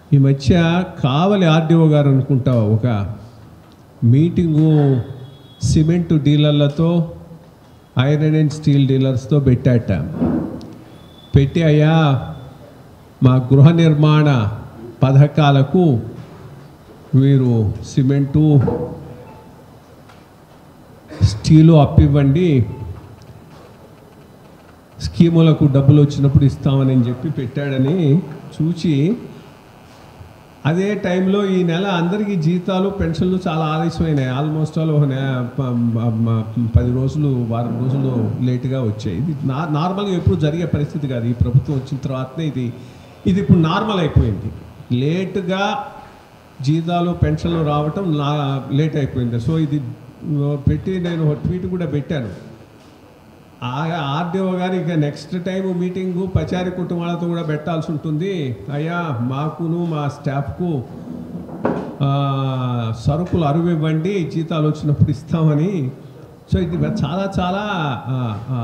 ఈ మధ్య కావలి ఆర్డీఓ గారు అనుకుంటా ఒక మీటింగు సిమెంట్ డీలర్లతో ఐరన్ అండ్ స్టీల్ డీలర్స్తో పెట్టాట పెట్టి అయ్యా మా గృహ నిర్మాణ పథకాలకు మీరు సిమెంటు స్టీలు అప్పివ్వండి స్కీములకు డబ్బులు వచ్చినప్పుడు ఇస్తామని చెప్పి పెట్టాడని చూచి అదే టైంలో ఈ నెల అందరికీ జీతాలు పెన్షన్లు చాలా ఆలస్యమైనాయి ఆల్మోస్ట్ ఆల్ ఒక నె- ప- మ- మ- పది రోజులు వారం రోజులు లేటుగా వచ్చాయి ఇది నా నార్మల్గా ఎప్పుడు జరిగే పరిస్థితి కాదు ఈ ప్రభుత్వం వచ్చిన తర్వాతనే ఇది ఇది ఇప్పుడు నార్మల్ అయిపోయింది లేటుగా జీతాలు పెన్షన్లు రావటం నా లేట్ అయిపోయింది సో ఇది ఆ, పెట్టి నేను ఒక ట్వీట్ కూడా పెట్టాను ఆర్డీఓ గారు ఇక నెక్స్ట్ టైం మీటింగు పచారి కుటుంబాలతో కూడా పెట్టాల్సి ఉంటుంది అయ్యా మాకును మా స్టాఫ్కు ఆ, సరుకులు అరువు ఇవ్వండి జీతాలు వచ్చినప్పుడు ఇస్తామని సో ఇది చాలా చాలా ఆ, ఆ,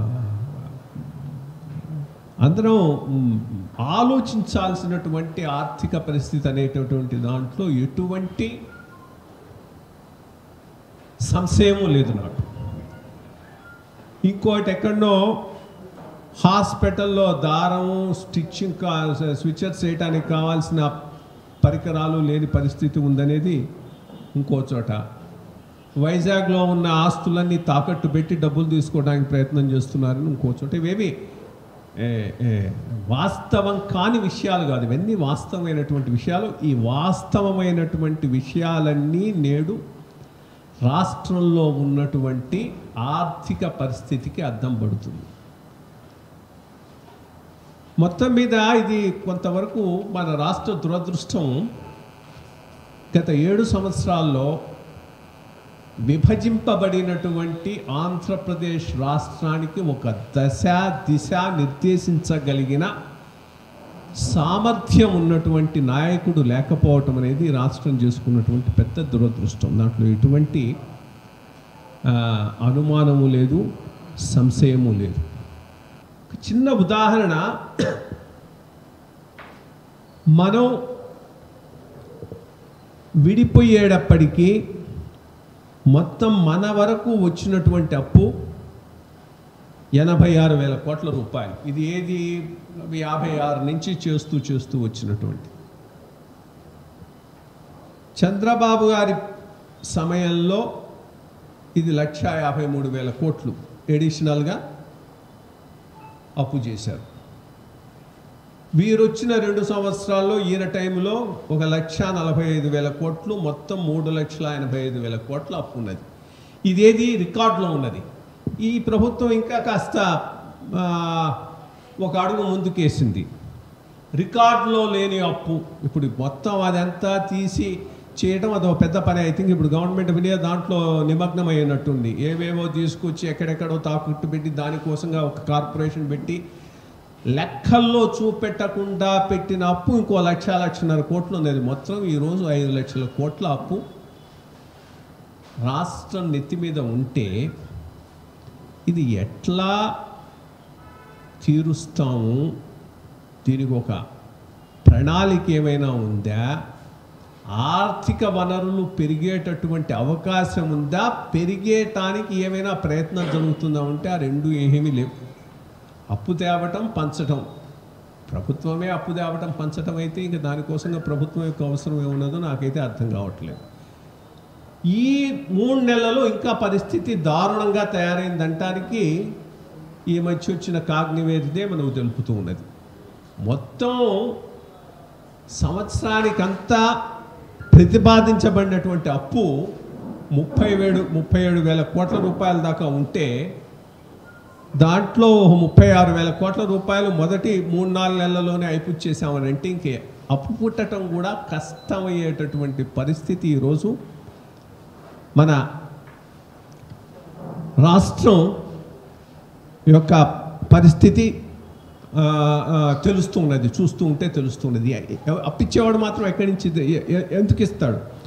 అందరం మ్, ఆలోచించాల్సినటువంటి ఆర్థిక పరిస్థితి అనేటటువంటి దాంట్లో ఎటువంటి సంశయము లేదు నాకు ఇంకోటి ఎక్కడనో హాస్పిటల్లో దారము స్టిచ్చింగ్ కా స్విచర్స్ వేయటానికి కావాల్సిన పరికరాలు లేని పరిస్థితి ఉందనేది ఇంకో చోట వైజాగ్లో ఉన్న ఆస్తులన్నీ తాకట్టు పెట్టి డబ్బులు తీసుకోవడానికి ప్రయత్నం చేస్తున్నారని ఇంకో చోట ఇవేవి ఏ, ఏ, వాస్తవం కాని విషయాలు కాదు ఇవన్నీ వాస్తవమైనటువంటి విషయాలు ఈ వాస్తవమైనటువంటి విషయాలన్నీ నేడు రాష్ట్రంలో ఉన్నటువంటి ఆర్థిక పరిస్థితికి అద్దం పడుతుంది మొత్తం మీద ఇది కొంతవరకు మన రాష్ట్ర దురదృష్టం గత ఏడు సంవత్సరాల్లో విభజింపబడినటువంటి ఆంధ్రప్రదేశ్ రాష్ట్రానికి ఒక దశ దిశ నిర్దేశించగలిగిన సామర్థ్యం ఉన్నటువంటి నాయకుడు లేకపోవటం అనేది ఈ రాష్ట్రం చేసుకున్నటువంటి పెద్ద దురదృష్టం దాంట్లో ఎటువంటి ఆ, అనుమానము లేదు సంశయము లేదు ఒక చిన్న ఉదాహరణ మనం విడిపోయేటప్పటికీ మొత్తం మన వరకు వచ్చినటువంటి అప్పు ఎనభై ఆరు వేల కోట్ల రూపాయలు ఇది ఏది యాభై ఆరు నుంచి చేస్తూ చేస్తూ వచ్చినటువంటి చంద్రబాబు గారి సమయంలో ఇది లక్ష యాభై మూడు వేల కోట్లు ఎడిషనల్గా అప్పు చేశారు వీరు వచ్చిన రెండు సంవత్సరాల్లో ఈయన టైంలో ఒక లక్ష నలభై ఐదు వేల కోట్లు మొత్తం మూడు లక్షల ఎనభై ఐదు వేల కోట్ల అప్పు ఉన్నది ఇదేది రికార్డులో ఉన్నది ఈ ప్రభుత్వం ఇంకా కాస్త ఆ, ఒక అడుగు ముందుకేసింది రికార్డులో లేని అప్పు ఇప్పుడు మొత్తం అదంతా తీసి చేయడం అదొక పెద్ద పని ఐ థింక్ ఇప్పుడు గవర్నమెంట్ ఆఫ్ ఇండియా దాంట్లో నిమగ్నం అయినట్టుంది ఏవేవో తీసుకొచ్చి ఎక్కడెక్కడో తాకట్టు పెట్టి దానికోసంగా ఒక కార్పొరేషన్ పెట్టి లెక్కల్లో చూపెట్టకుండా పెట్టిన అప్పు ఇంకో లక్ష లక్షన్నర కోట్లు ఉన్నది మొత్తం ఈరోజు ఐదు లక్షల కోట్ల అప్పు రాష్ట్రం నెత్తి మీద ఉంటే ఇది ఎట్లా తీరుస్తాము దీనికి ఒక ప్రణాళిక ఏమైనా ఉందా ఆర్థిక వనరులు పెరిగేటటువంటి అవకాశం ఉందా పెరిగేటానికి ఏమైనా ప్రయత్నం జరుగుతుందా ఉంటే ఆ రెండు ఏమీ లేవు అప్పు తేవటం పంచటం ప్రభుత్వమే అప్పు తేవటం పంచటం అయితే ఇంకా దానికోసంగా ప్రభుత్వం యొక్క అవసరం ఏమున్నదో నాకైతే అర్థం కావట్లేదు ఈ మూడు నెలలు ఇంకా పరిస్థితి దారుణంగా తయారైందంటానికి ఈ మధ్య వచ్చిన కాగ్ నివేదితే మనకు తెలుపుతూ ఉన్నది మొత్తం సంవత్సరానికంతా ప్రతిపాదించబడినటువంటి అప్పు ముప్పై వేడు ముప్పై ఏడు వేల కోట్ల రూపాయల దాకా ఉంటే దాంట్లో ఒక ముప్పై ఆరు వేల కోట్ల రూపాయలు మొదటి మూడు నాలుగు నెలల్లోనే అయిపుచ్చేసామని అంటే ఇంకే అప్పు పుట్టడం కూడా కష్టమయ్యేటటువంటి పరిస్థితి ఈరోజు మన రాష్ట్రం యొక్క పరిస్థితి ఆ, ఆ, తెలుస్తూ ఉన్నది చూస్తూ ఉంటే తెలుస్తూ ఉన్నది అప్పిచ్చేవాడు మాత్రం ఎక్కడి నుంచి ఎ- ఎ- ఎందుకు ఇస్తాడు